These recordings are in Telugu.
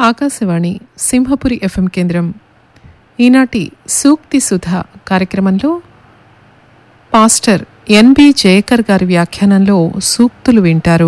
ఆకాశవాణి సింహపురి ఎఫ్ఎం కేంద్రం ఈనాటి సూక్తి సుధ కార్యక్రమంలో పాస్టర్ ఎన్బి జయకర్ గారి వ్యాఖ్యానంలో సూక్తులు వింటారు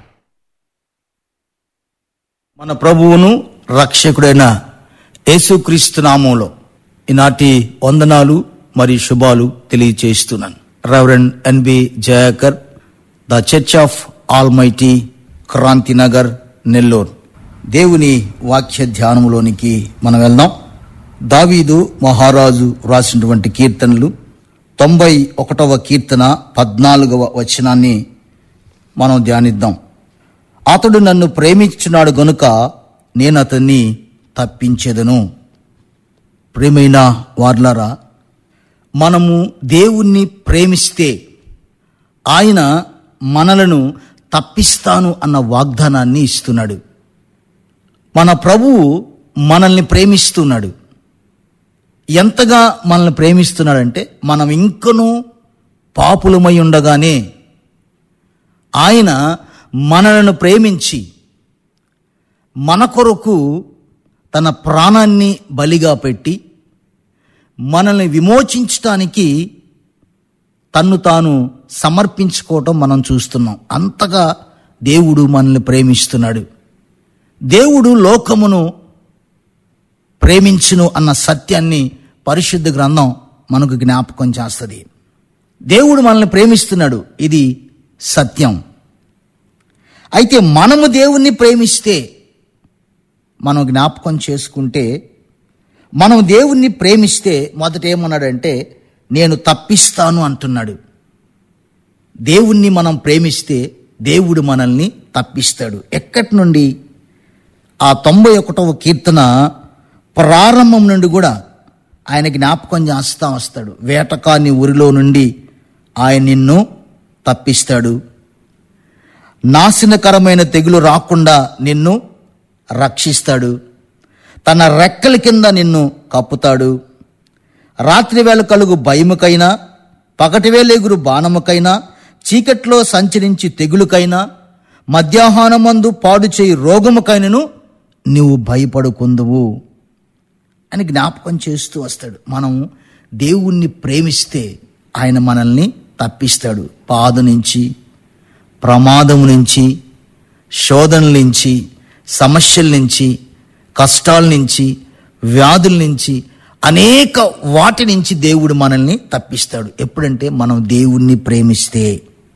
మన ప్రభువును రక్షకుడైన యేసుక్రీస్తు నామంలో ఈనాటి వందనాలు మరియు శుభాలు తెలియచేస్తున్నాను reverend N B Jayakar the church of almighty Kranthinagar Nellore దేవుని వాక్య ధ్యానములోనికి మనం వెళ్దాం దావీదు మహారాజు రాసినటువంటి కీర్తనలు తొంభై ఒకటవ కీర్తన పద్నాలుగవ వచనాన్ని మనం ధ్యానిద్దాం అతడు నన్ను ప్రేమించున్నాడు గనుక నేను అతన్ని తప్పించేదను ప్రేమైన వార్లరా మనము దేవుణ్ణి ప్రేమిస్తే ఆయన మనలను తప్పిస్తాను అన్న వాగ్దానాన్ని ఇస్తున్నాడు మన ప్రభువు మనల్ని ప్రేమిస్తున్నాడు ఎంతగా మనల్ని ప్రేమిస్తున్నాడంటే మనం ఇంకనూ పాపులమై ఉండగానే ఆయన మనలను ప్రేమించి మన కొరకు తన ప్రాణాన్ని బలిగా పెట్టి మనల్ని విమోచించటానికి తన్ను తాను సమర్పించుకోవటం మనం చూస్తున్నాం అంతగా దేవుడు మనల్ని ప్రేమిస్తున్నాడు దేవుడు లోకమును ప్రేమించును అన్న సత్యాన్ని పరిశుద్ధ గ్రంథం మనకు జ్ఞాపకం చేస్తుంది దేవుడు మనల్ని ప్రేమిస్తున్నాడు ఇది సత్యం అయితే మనము దేవుణ్ణి ప్రేమిస్తే మనం జ్ఞాపకం చేసుకుంటే మనం దేవుణ్ణి ప్రేమిస్తే మొదట ఏమన్నాడంటే నేను తప్పిస్తాను అంటున్నాడు దేవుణ్ణి మనం ప్రేమిస్తే దేవుడు మనల్ని తప్పిస్తాడు ఎక్కడి నుండి ఆ తొంభై ఒకటవ కీర్తన ప్రారంభం నుండి కూడా ఆయన జ్ఞాపకం చేస్తా వస్తాడు వేటకాని ఊరిలో నుండి ఆయన నిన్ను తప్పిస్తాడు నాశనకరమైన తెగులు రాకుండా నిన్ను రక్షిస్తాడు తన రెక్కల కింద నిన్ను కప్పుతాడు రాత్రివేళ కలుగు భయముకైనా పగటివేళ ఎగురు బాణముకైనా చీకట్లో సంచరించి తెగులుకైనా మధ్యాహ్నమందు పాడు చేయి రోగముకైనను నువ్వు భయపడుకుందువు అని జ్ఞాపకం చేస్తూ వస్తాడు మనం దేవుణ్ణి ప్రేమిస్తే ఆయన మనల్ని తప్పిస్తాడు పాదు నుంచి ప్రమాదం నుంచి శోధనల నుంచి సమస్యల నుంచి కష్టాల నుంచి వ్యాధుల నుంచి అనేక వాటి నుంచి దేవుడు మనల్ని తప్పిస్తాడు ఎప్పుడంటే మనం దేవుణ్ణి ప్రేమిస్తే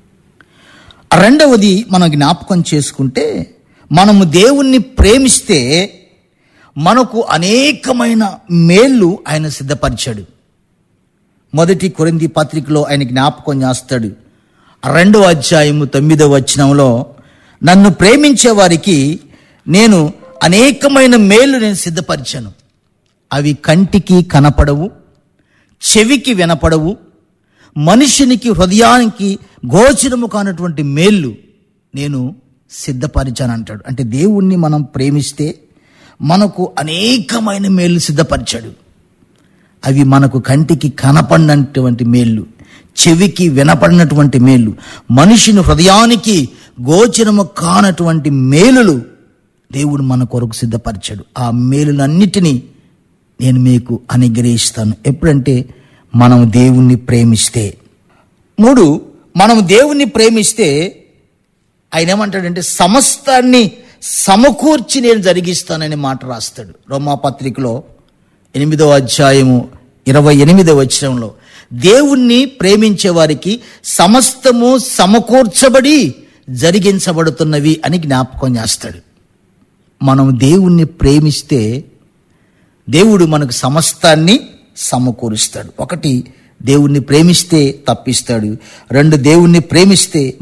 రెండవది మనం జ్ఞాపకం చేసుకుంటే మనము దేవుణ్ణి ప్రేమిస్తే మనకు అనేకమైన మేళ్ళు ఆయన సిద్ధపరిచాడు మొదటి కొరింది పత్రికలో ఆయన జ్ఞాపకం చేస్తాడు రెండవ అధ్యాయము తొమ్మిదవ వచనంలో నన్ను ప్రేమించే వారికి నేను అనేకమైన మేలు నేను సిద్ధపరిచాను అవి కంటికి కనపడవు చెవికి వినపడవు మనుషునికి హృదయానికి గోచరము కానటువంటి మేళ్ళు నేను సిద్ధపరిచాను అంటాడు అంటే దేవుణ్ణి మనం ప్రేమిస్తే మనకు అనేకమైన మేళ్ళు సిద్ధపరిచాడు అవి మనకు కంటికి కనపడినటువంటి మేళ్ళు చెవికి వినపడినటువంటి మేళ్ళు మనిషిని హృదయానికి గోచరము కానటువంటి మేలులు దేవుడు మన కొరకు సిద్ధపరిచాడు ఆ మేలులన్నిటినీ నేను మీకు అనుగ్రహిస్తాను ఎప్పుడంటే మనం దేవుణ్ణి ప్రేమిస్తే మూడు మనం దేవుణ్ణి ప్రేమిస్తే ఆయన ఏమంటాడంటే సమస్తాన్ని సమకూర్చి నేను జరిగిస్తానని మాట రాస్తాడు రోమాపత్రికలో ఎనిమిదవ అధ్యాయము ఇరవై ఎనిమిదవ వచనంలో దేవుణ్ణి ప్రేమించే వారికి సమస్తము సమకూర్చబడి జరిగించబడుతున్నవి అని జ్ఞాపకం చేస్తాడు మనం దేవుణ్ణి ప్రేమిస్తే దేవుడు మనకు సమస్తాన్ని సమకూరుస్తాడు ఒకటి దేవుణ్ణి ప్రేమిస్తే తప్పిస్తాడు రెండు దేవుణ్ణి ప్రేమిస్తే